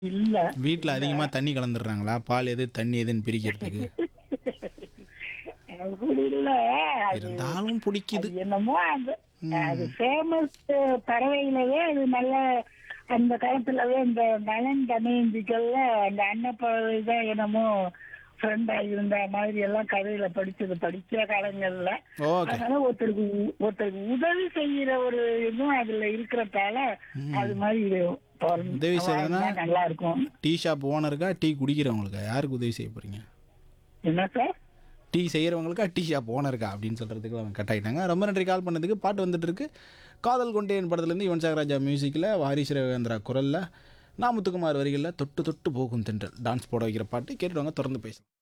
இல்ல வீட்டில் அதிகமாக தண்ணி கலந்துடுறாங்களா பால் எது தண்ணி எதுன்னு பிரிக்கிறதுக்கு அப்படி இல்ல அது இருந்தாலும் பிடிக்குது அது என்னமோ அந்த அது ஃபேமஸ் பறவைகளவே அது நல்ல அந்த காலத்துலவே இந்த நலன் தமயந்திக்கள்ல அந்த அன்னப்பறவை தான் என்னமோ ஃப்ரெண்டா இருந்த மாதிரி எல்லாம் கதையில படிச்சது படிச்ச காலங்கள்ல ஓகே அதனால ஒருத்தருக்கு உ- ஒருத்தருக்கு உதவி செய்யற ஒரு இதுவும் அதுல இருக்கிறதால அது மாதிரி இது பிறந்து- உதவி செய்யறதுன்னா? வாழ்ந்தா நல்லா இருக்கும் டீ ஷாப் ஓனருக்கா டீ குடிக்கிறவங்களுக்கா யாருக்கு உதவி செய்ய போகிறீங்க என்ன சார் டீ செய்கிறவங்களுக்கா டீ ஷாப் ஓனருக்கா அப்படின்னு சொல்கிறதுக்கு அவங்க கட் ஆகிட்டாங்க ரொம்ப நன்றி கால் பண்ணதுக்கு பாட்டு வந்துட்டு இருக்கு காதல் கொண்டேன் படத்துலேருந்து யுவன் சாகராஜா மியூசிக்கில் வாரிசு ரவிந்திரா குரலில் நாமுத்துக்குமார் வரிகளில் தொட்டு தொட்டு போகும் தென்றல் டான்ஸ் போட வைக்கிற பாட்டு கேட்டுட்டு வாங்க தொடர்ந்து பேசலாம்